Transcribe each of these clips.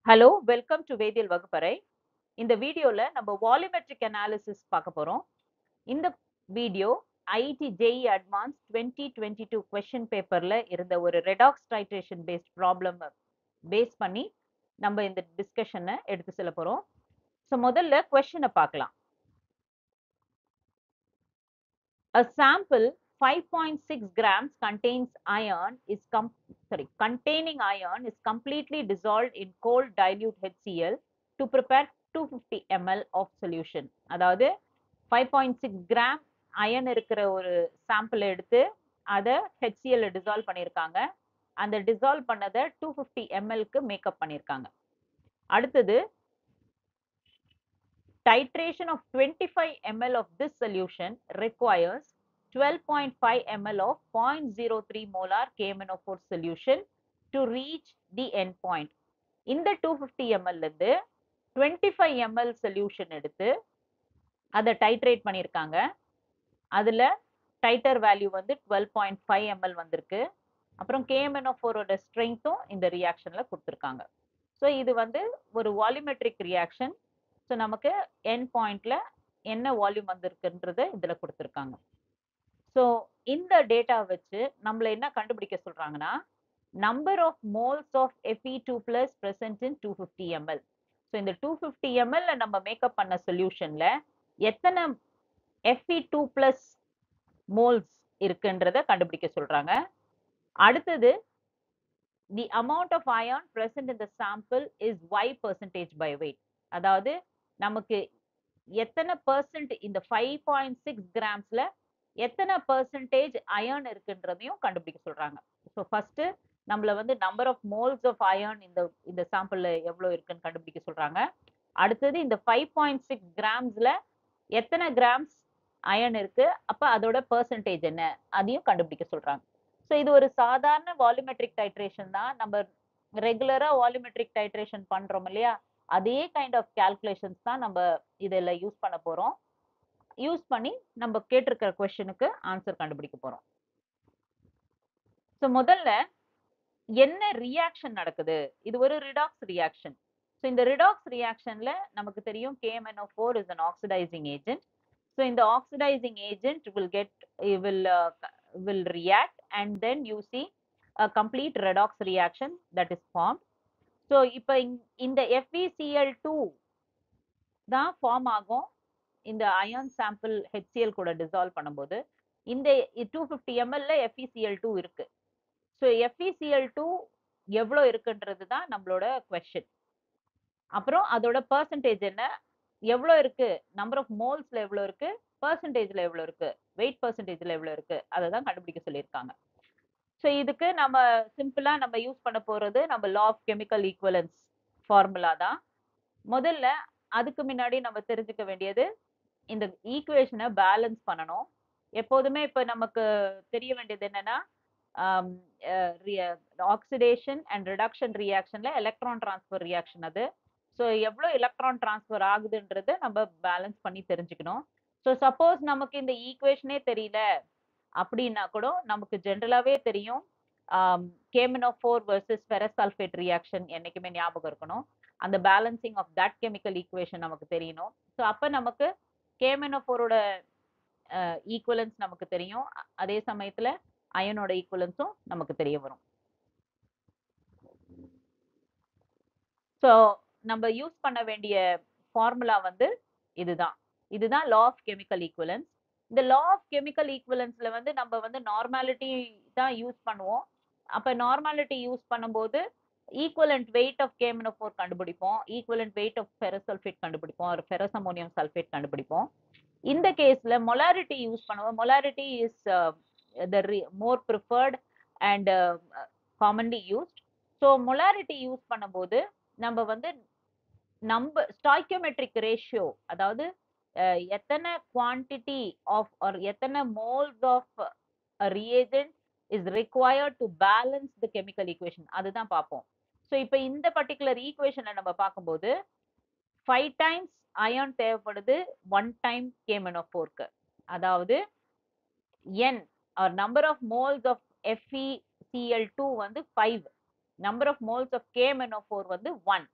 Hello welcome to வேதியியல் வகுப்பறை இந்த வீடியோல நம்ம வால்யூமெட்ரிக் அனாலிசிஸ் பார்க்க போறோம் இந்த video IIT JEE advanced twenty twenty two question பேப்பர்ல இருந்த ஒரு redox titration based problem face பண்ணி நம்ம இந்த டிஸ்கஷனை எடுத்து செல்ல போறோம் ஸோ முதல்ல கொஸ்டினை பார்க்கலாம் A sample 5.6 grams contains iron is com sorry containing iron is completely dissolved in cold dilute HCl to prepare 250 ml of solution அதாவது 5.6 கிராம் அயன் இருக்கிற ஒரு சாம்பிள் எடுத்து அதை ஹெச்சிஎல் டிசால்வ் பண்ணியிருக்காங்க அந்த டிசால்வ் பண்ணதை டூ ஃபிஃப்டி எம்எல்க்கு மேக்கப் பண்ணியிருக்காங்க அடுத்தது titration of 25 ml of this solution requires 12.5 ml of 0.03 molar KMnO4 solution to reach the end point. இந்த 250 ml இருந்து 25 ml solution எடுத்து அதை டைட்ரேட் பண்ணியிருக்காங்க அதுல டைட்டர் வேல்யூ வந்து 12.5 ml வந்திருக்கு அப்புறம் KMnO4 ஓட ஸ்ட்ரென்த்தும் இந்த ரியாக்ஷன்ல கொடுத்துருக்காங்க ஸோ இது வந்து ஒரு வால்யூமெட்ரிக் ரியாக்ஷன் ஸோ நமக்கு என் பாயிண்ட்ல என்ன வால்யூம் வந்திருக்குன்றது இதுல கொடுத்துருக்காங்க ஸோ இந்த டேட்டா வச்சு நம்மள என்ன கண்டுபிடிக்க சொல்றாங்கன்னா number of moles of FE two plus present in two fifty ML so இந்த டூ ஃபிஃப்டி எம்எல்ல நம்ம மேக்கப் பண்ண சொல்யூஷன்ல எத்தனை எஃப்இ டூ பிளஸ் மோல்ஸ் இருக்குன்றத கண்டுபிடிக்க சொல்றாங்க அடுத்தது the amount of ion present in the sample is Y percentage by weight அதாவது நமக்கு எத்தனை பர்சன்ட் இந்த ஃபைவ் பாயிண்ட் சிக்ஸ் கிராம்ஸ்ல எத்தனை பர்சன்டேஜ் அயர்ன் இருக்குன்றதையும் கண்டுபிடிக்க சொல்றாங்க ஸோ ஃபர்ஸ்ட் நம்மள வந்து number of moles of iron இந்த இந்த சாம்பிள்ல எவ்வளவு இருக்குன்னு கண்டுபிடிக்க சொல்றாங்க அடுத்தது இந்த ஃபைவ் பாயிண்ட் சிக்ஸ் கிராம்ஸ்ல எத்தனை கிராம்ஸ் அயர்ன் இருக்கு அப்ப அதோட பர்சன்டேஜ் என்ன அதையும் கண்டுபிடிக்க சொல்றாங்க ஸோ இது ஒரு சாதாரண வால்யூமெட்ரிக் டைட்ரேஷன் தான் நம்ம ரெகுலரா வால்யூமெட்ரிக் டைட்ரேஷன் பண்றோம் இல்லையா அதே கைண்ட் ஆஃப் கேல்குலேஷன்ஸ் தான் நம்ம இதில் யூஸ் பண்ண போறோம் யூஸ் பண்ணி நம்ம கேட்டிருக்கிற கொஸ்டினுக்கு ஆன்சர் கண்டுபிடிக்க போறோம் ஸோ முதல்ல என்ன ரியாக்ஷன் நடக்குது இது ஒரு ரிடாக்ஸ் ரியாக்ஷன் ஸோ இந்த ரிடாக்ஸ் ரியாக்ஷன்ல நமக்கு தெரியும் KMnO four is an oxidising agent so இந்த oxidising agent will get will will react and then you see complete redox reaction that is form so இப்போ இந்த எஃப்இசிஎல் டூ தான் form ஆகும் இந்த அயான் சாம்பிள் ஹெச்சிஎல் கூட dissolve பண்ணும்போது இந்த two fifty எம்எல்ல எஃப்இசிஎல் டூ இருக்கு ஸோ எஃப்இசிஎல் டூ எவ்வளோ இருக்குன்றது தான் நம்மளோட கொஸ்டின் அப்புறம் அதோட பர்சன்டேஜ் என்ன எவ்வளோ இருக்கு நம்பர் ஆஃப் மோல்ஸ்ல எவ்வளோ இருக்கு பர்சன்டேஜ்ல எவ்வளோ இருக்கு வெயிட் பர்சன்டேஜ்ல எவ்வளோ இருக்கு அதை தான் கண்டுபிடிக்க சொல்லியிருக்காங்க ஸோ இதுக்கு நம்ம சிம்பிளா நம்ம யூஸ் பண்ண போறது நம்ம law of chemical equivalence formula தான் முதல்ல அதுக்கு முன்னாடி நம்ம தெரிஞ்சுக்க வேண்டியது இந்த ஈக்குவேஷனை பேலன்ஸ் பண்ணணும் எப்போதுமே இப்போ நமக்கு தெரிய வேண்டியது என்னன்னா ஆக்சிடேஷன் அண்ட் ரிடக்ஷன் ரியாக்ஷன்ல எலக்ட்ரான் டிரான்ஸ்ஃபர் ரியாக்ஷன் அது ஸோ எவ்வளோ எலக்ட்ரான் டிரான்ஸ்ஃபர் ஆகுதுன்றது நம்ம பேலன்ஸ் பண்ணி தெரிஞ்சுக்கணும் ஸோ சப்போஸ் நமக்கு இந்த ஈக்குவேஷனே தெரியல அப்படின்னா கூட நமக்கு ஜென்ரலாகவே தெரியும் KMnO four versus ferrous sulphate reaction என்னைக்குமே ஞாபகம் இருக்கணும் அந்த balancing of that chemical equation நமக்கு தெரியணும் ஸோ அப்போ நமக்கு கேமினோ ஃபோரோட ஈக்குவலன்ஸ் நமக்கு தெரியும் அதே சமயத்தில் அயனோட ஈக்குவலன்ஸும் நமக்கு தெரிய வரும் ஸோ நம்ம யூஸ் பண்ண வேண்டிய ஃபார்முலா வந்து இதுதான் இதுதான் லா ஆஃப் கெமிக்கல் ஈக்குவலன்ஸ் இந்த லா ஆஃப் கெமிக்கல் ஈக்குவலன்ஸ்ல வந்து நம்ம வந்து நார்மாலிட்டி தான் யூஸ் பண்ணுவோம் அப்ப நார்மாலிட்டி யூஸ் பண்ணும்போது equivalent weight of KMnO four கண்டுபிடிப்போம் ஈக்குவலண்ட் வெயிட் ஆஃப் ஃபெரசல்ஃபேட் கண்டுபிடிப்போம் ஒரு ஃபெரசமோனியம் சல்ஃபேட் கண்டுபிடிப்போம் இந்த கேஸ்ல மொலாரிட்டி யூஸ் பண்ணுவோம் molarity is the more preferred and commonly used so molarity use பண்ணும்போது நம்ம வந்து நம்ம ஸ்டாய்கோமெட்ரிக் ரேஷியோ அதாவது எத்தனை குவான்டிட்டி ஆஃப் ஆர் எத்தனை moles of reagent is required to balance the chemical equation அதுதான் பார்ப்போம் ஸோ இப்போ இந்த பர்டிகுலர் ஈக்குவேஷனை நம்ம பார்க்கும்போது ஃபைவ் டைம்ஸ் அயன் தேவைப்படுது ஒன் டைம் கேமனோ ஃபோர்க்கு அதாவது N or number of moles of FE Cl two வந்து five number of moles of KMnO four வந்து ஒன்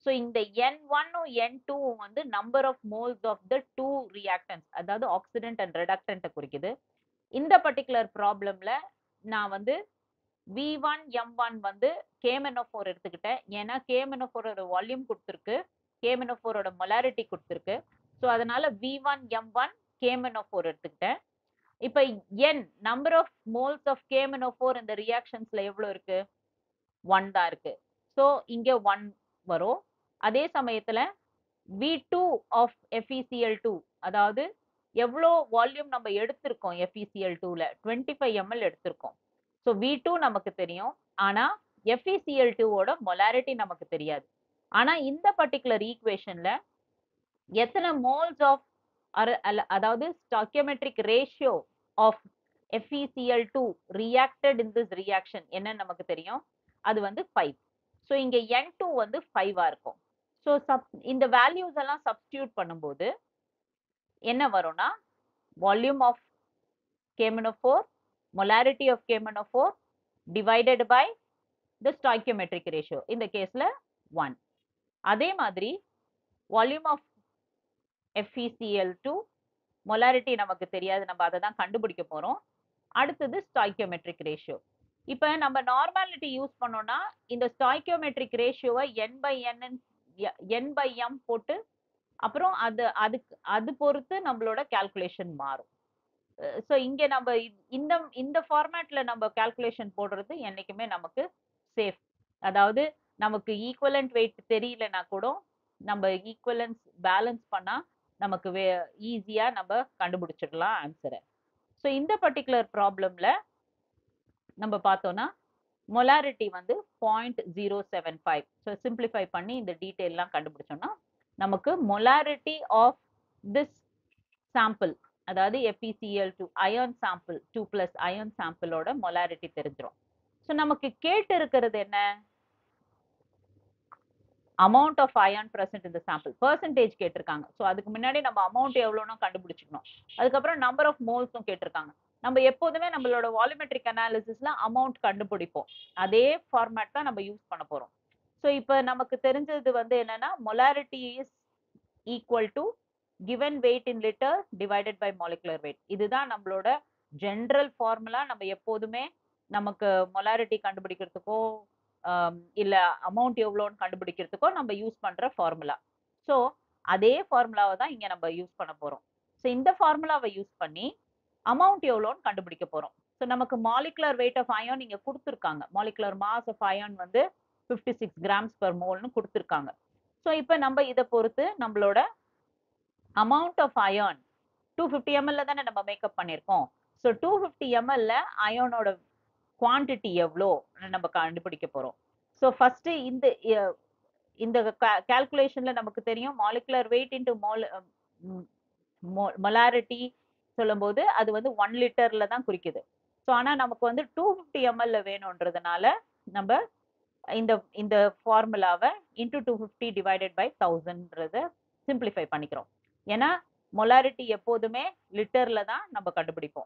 ஸோ இந்த என் ஒன்னும் என் டூவும் வந்து number of moles of the two reactants அதாவது ஆக்சிடென்ட் அண்ட் ரெடக்டன்ட்டை குறிக்குது இந்த பர்டிகுலர் ப்ராப்ளம்ல நான் வந்து வி ஒன் எம் ஒன் வந்து கேமெனோஃபோர் எடுத்துக்கிட்டேன் ஏன்னா கேமெனோஃபோரோட வால்யூம் கொடுத்துருக்கு கேமெனோஃபோரோட மொலாரிட்டி கொடுத்துருக்கு ஸோ அதனால V one M one KMnO four எடுத்துக்கிட்டேன் இப்போ N number of moles of KMnO four இந்த ரியாக்ஷன்ஸ்ல எவ்வளோ இருக்கு ஒன் தான் இருக்கு ஸோ இங்க ஒன் வரும் அதே சமயத்துல V two of FeCl two அதாவது எவ்வளோ வால்யூம் நம்ம எடுத்திருக்கோம் எஃப்இசிஎல் டூல டுவெண்ட்டி ஃபைவ் எம்எல் எடுத்திருக்கோம் ஸோ வி டூ நமக்கு தெரியும் ஆனா எஃப்இசிஎல் டூவோட மொலாரிட்டி நமக்கு தெரியாது ஆனா இந்த பர்டிகுலர் ஈக்குவேஷன்ல எத்தனை மோல்ஸ் ஆஃப் அதாவது stoichiometric ratio of FeCl two reacted in this reaction என்ன நமக்கு தெரியும் அது வந்து ஃபைவ் ஸோ இங்க என் டூ வந்து ஃபைவா இருக்கும் ஸோ சப் இந்த வேல்யூஸ் எல்லாம் சப்ஸ்டியூட் பண்ணும்போது என்ன வரும்னா volume of KMnO four molarity of KMnO four divided by the stoichiometric ratio இந்த கேஸ்ல ஒன் அதே மாதிரி volume of FeCl two molarity நமக்கு தெரியாது நம்ம அதை தான் கண்டுபிடிக்க போறோம் அடுத்தது ஸ்டாய்க்கியோமெட்ரிக் ரேஷியோ இப்போ நம்ம நார்மாலிட்டி யூஸ் பண்ணோம்னா இந்த ஸ்டாய்க்கியோமெட்ரிக் ரேஷியோவை N by N N by M போட்டு அப்புறம் அது அதுக்கு அது பொறுத்து நம்மளோட கால்குலேஷன் மாறும் ஸோ இங்க நம்ம இந்த இந்த ஃபார்மேட்ல நம்ம கால்குலேஷன் போடுறது என்னைக்குமே நமக்கு சேஃப் அதாவது நமக்கு ஈக்குவலண்ட் வெயிட் தெரியலனா கூட நம்ம ஈக்குவலன்ஸ் பேலன்ஸ் பண்ணா நமக்கு வே ஈஸியா நம்ம கண்டுபிடிச்சிடலாம் ஆன்சரை ஸோ இந்த பர்டிகுலர் ப்ராப்ளம்ல நம்ம பார்த்தோம்னா மொலாரிட்டி வந்து point zero seven five so simplify பண்ணி இந்த டீட்டெயிலாம் கண்டுபிடிச்சோம்னா நமக்கு மொலாரிட்டி ஆஃப் திஸ் சாம்பிள் அதாவது FeCl two iron sample two plus iron சாம்பிளோட மொலாரிட்டி தெரிஞ்சிடும் ஸோ நமக்கு கேட்டு இருக்கிறது என்ன அமௌண்ட் ஆஃப் அயர்ன் பிரசன்ட் இந்த சாம்பிள் பர்சன்டேஜ் கேட்டிருக்காங்க ஸோ அதுக்கு முன்னாடி நம்ம அமௌண்ட் எவ்வளோன்னு கண்டுபிடிச்சிக்கணும் அதுக்கப்புறம் நம்பர் ஆஃப் மோல்ஸும் கேட்டிருக்காங்க நம்ம எப்போதுமே நம்மளோட வால்யூமெட்ரிக் அனாலிசிஸ்ல அமௌண்ட் கண்டுபிடிப்போம் அதே ஃபார்மேட் தான் நம்ம யூஸ் பண்ண போறோம் ஸோ இப்போ நமக்கு தெரிஞ்சது வந்து என்னன்னா molarity is equal to given weight in litre divided by molecular weight இதுதான் நம்மளோட ஜென்ரல் ஃபார்முலா நம்ம எப்போதுமே நமக்கு மொலாரிட்டி கண்டுபிடிக்கிறதுக்கோ இல்ல அமௌண்ட் எவ்வளோன்னு கண்டுபிடிக்கிறதுக்கோ நம்ம யூஸ் பண்ற ஃபார்முலா ஸோ அதே ஃபார்முலாவை தான் இங்க நம்ம யூஸ் பண்ண போறோம் ஸோ இந்த ஃபார்முலாவை யூஸ் பண்ணி அமௌண்ட் எவ்வளோன்னு கண்டுபிடிக்க போறோம் ஸோ நமக்கு மாலிகுலர் வெயிட் ஆஃப் அயன் இங்க கொடுத்துருக்காங்க மாலிகுலர் மாஸ் ஆஃப் அயன் வந்து ஃபிஃப்டி சிக்ஸ் கிராம்ஸ் பர் மோல்னு கொடுத்துருக்காங்க ஸோ இப்போ நம்ம இதை பொறுத்து நம்மளோட amount of iron two fifty எம்எல்ல தானே நம்ம மேக்கப் பண்ணியிருக்கோம் ஸோ டூ ஃபிஃப்டி எம்எல்ல அயனோட குவான்டிட்டி எவ்வளோ நம்ம கண்டுபிடிக்க போறோம் ஸோ ஃபர்ஸ்ட் இந்த இந்த கால்குலேஷன்ல நமக்கு தெரியும் molecular weight into mole molarity சொல்லும்போது அது வந்து ஒன் லிட்டர்ல தான் குறிக்குது ஸோ ஆனால் நமக்கு வந்து டூ ஃபிஃப்டி எம்எல்ல வேணுன்றதுனால நம்ம இந்த இந்த ஃபார்முலாவை into two fifty divided by தௌசண்ட்ன்றத சிம்பிளிஃபை பண்ணிக்கிறோம் ஏன்னா மொலாரிட்டி எப்போதுமே லிட்டர்ல தான் நம்ம கண்டுபிடிப்போம்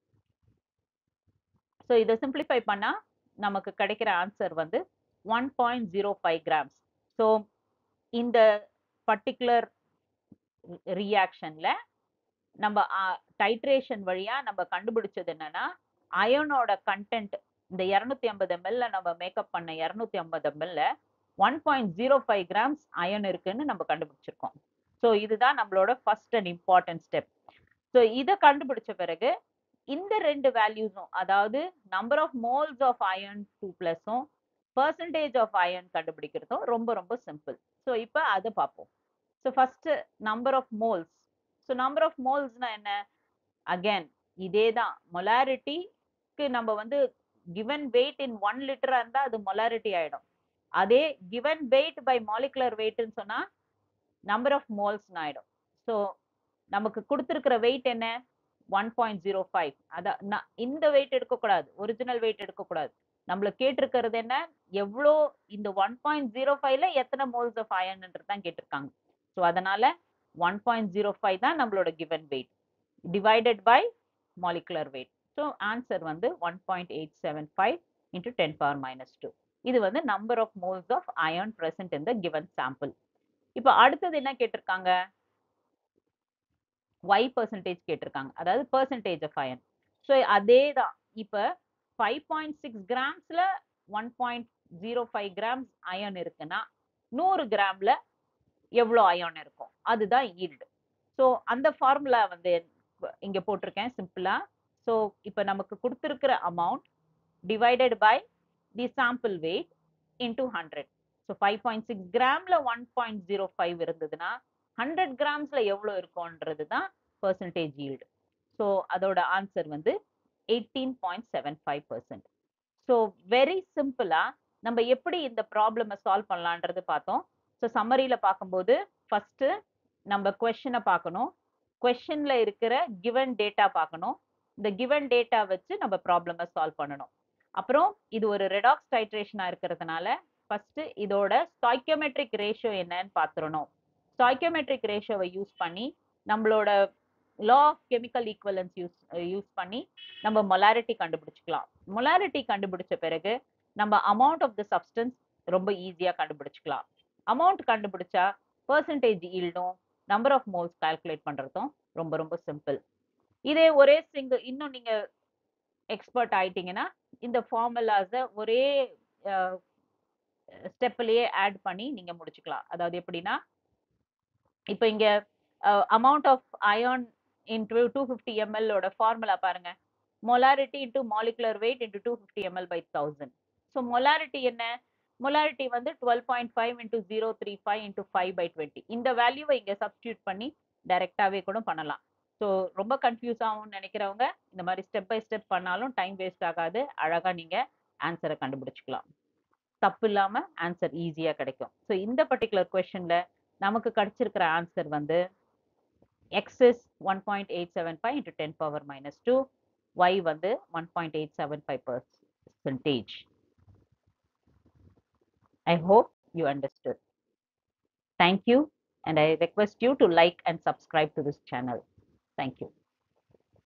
ஸோ இதை சிம்பிளிஃபை பண்ணா நமக்கு கிடைக்கிற ஆன்சர் வந்து one point zero five grams so இந்த பர்டிகுலர் ரியாக்ஷன்ல நம்ம டைட்ரேஷன் வழியா நம்ம கண்டுபிடிச்சது என்னன்னா அயனோட கண்டென்ட் இந்த இரநூத்தி ஐம்பது எம்எல்ல நம்ம மேக்கப் பண்ண இரநூத்தி ஐம்பது எம்எல்ல one point zero five grams iron இருக்குன்னு நம்ம கண்டுபிடிச்சிருக்கோம் ஸோ இதுதான் நம்மளோட first and important step so இதை கண்டுபிடிச்ச பிறகு இந்த ரெண்டு வேல்யூஸும் அதாவது number of moles of iron two பிளஸும் பர்சன்டேஜ் ஆஃப் அயன் கண்டுபிடிக்கிறதும் ரொம்ப ரொம்ப சிம்பிள் ஸோ இப்போ அதை பார்ப்போம் so first number of moles so number of மோல்ஸ்னா என்ன அகேன் இதே தான் மொலாரிட்டிக்கு நம்ம வந்து கிவன் வெயிட் இன் ஒன் லிட்டரா இருந்தா அது மொலாரிட்டி ஆயிடும் அதே கிவன் வெயிட் பை மாலிகுலர் வெயிட்னு சொன்னா நம்பர் ஆஃப் மோல்ஸ்னு ஆயிடும் ஸோ நமக்கு கொடுத்துருக்கிற வெயிட் என்ன ஒன் பாயிண்ட் ஜீரோ ஃபைவ் அதான் இந்த வெயிட் எடுக்கக்கூடாது ஒரிஜினல் வெயிட் எடுக்கக்கூடாது நம்மள கேட்டிருக்கிறது என்ன எவ்வளோ இந்த ஒன் பாயிண்ட் ஜீரோ ஃபைவ்ல எத்தனை மோல்ஸ் ஆஃப் அயன்ன்றது தான் கேட்டிருக்காங்க ஸோ அதனால ஒன் பாயிண்ட் ஜீரோ ஃபைவ் தான் நம்மளோட given weight divided by molecular weight so answer வந்து one point eight seven five into ten power minus two இது வந்து number of moles of iron present in the given sample இப்போ அடுத்தது என்ன கேட்டிருக்காங்க y percentage கேட்டிருக்காங்க அதாவது பர்சன்டேஜ் ஆஃப் அயன் ஸோ அதே தான் இப்போ ஃபைவ் பாயிண்ட் சிக்ஸ் கிராம்ஸ்ல one point zero five grams iron இருக்குன்னா நூறு கிராம்ல எவ்வளோ அயன் இருக்கும் அதுதான் ஈல்டு ஸோ அந்த ஃபார்முலா வந்து இங்க போட்டிருக்கேன் சிம்பிளா ஸோ இப்போ நமக்கு கொடுத்துருக்கிற amount divided by the sample weight into hundred so five point six கிராம்ல ஒன் பாயிண்ட் ஜீரோ ஃபைவ் இருந்ததுன்னா ஹண்ட்ரட் கிராம்ஸ்ல எவ்வளோ இருக்கும்ன்றது தான் பர்சன்டேஜ் ஈல்டு ஸோ அதோட ஆன்சர் வந்து eighteen point seven five percent so very சிம்பிளா நம்ம எப்படி இந்த ப்ராப்ளமை சால்வ் பண்ணலான்றது பார்த்தோம் ஸோ சம்மரியில் பார்க்கும்போது ஃபர்ஸ்ட் நம்ம கொஷனை பார்க்கணும் கொஷனில் இருக்கிற கிவன் டேட்டா பார்க்கணும் இந்த கிவன் டேட்டா வச்சு நம்ம ப்ராப்ளமை சால்வ் பண்ணணும் அப்புறம் இது ஒரு ரெடாக்ஸ் டைட்ரேஷனாக இருக்கிறதுனால ஃபர்ஸ்ட் இதோட ஸ்டாய்க்கியோமெட்ரிக் ரேஷியோ என்னன்னு பார்த்துடணும் ஸ்டாய்க்கியோமெட்ரிக் ரேஷியோவை யூஸ் பண்ணி நம்மளோட law of chemical equivalence use use பண்ணி நம்ம மொலாரிட்டி கண்டுபிடிச்சிக்கலாம் மொலாரிட்டி கண்டுபிடிச்ச பிறகு நம்ம அமௌண்ட் ஆஃப் த சப்ஸ்டன்ஸ் ரொம்ப ஈஸியாக கண்டுபிடிச்சிக்கலாம் அமௌண்ட் கண்டுபிடிச்சா பர்சன்டேஜ் ஈல்டும் நம்பர் ஆஃப் மோல்ஸ் கால்குலேட் பண்ணுறதும் ரொம்ப ரொம்ப சிம்பிள் இதே ஒரே சிங்கிள் இன்னும் நீங்கள் எக்ஸ்பர்ட் ஆயிட்டீங்கன்னா இந்த ஃபார்முலாஸை ஒரே ஸ்டெப்லேயே ஆட் பண்ணி நீங்கள் முடிச்சுக்கலாம் அதாவது எப்படின்னா இப்போ இங்கே amount of ion into two fifty எம்எல்லோட ஃபார்முலா பாருங்க molarity into molecular weight into two fifty ML by thousand so molarity என்ன மொலாரிட்டி வந்து twelve point five into zero three five into five by twenty இந்த வேல்யூவை இங்கே substitute பண்ணி டைரெக்டாகவே கூட பண்ணலாம் ஸோ ரொம்ப கன்ஃபியூஸ் ஆகும்னு நினைக்கிறவங்க இந்த மாதிரி ஸ்டெப் பை ஸ்டெப் பண்ணாலும் டைம் வேஸ்ட் ஆகாது அழகாக நீங்கள் ஆன்சரை கண்டுபிடிச்சிக்கலாம் தப்பு இல்லாமல் ஆன்சர் ஈஸியாக கிடைக்கும் ஸோ இந்த பர்டிகுலர் கொஷனில் நமக்கு கிடைச்சிருக்கிற ஆன்சர் வந்து X is one point eight seven five into ten power minus two Y வந்து one point eight seven five percentage I hope you understood. Thank you and I request you to like and subscribe to this channel. Thank you.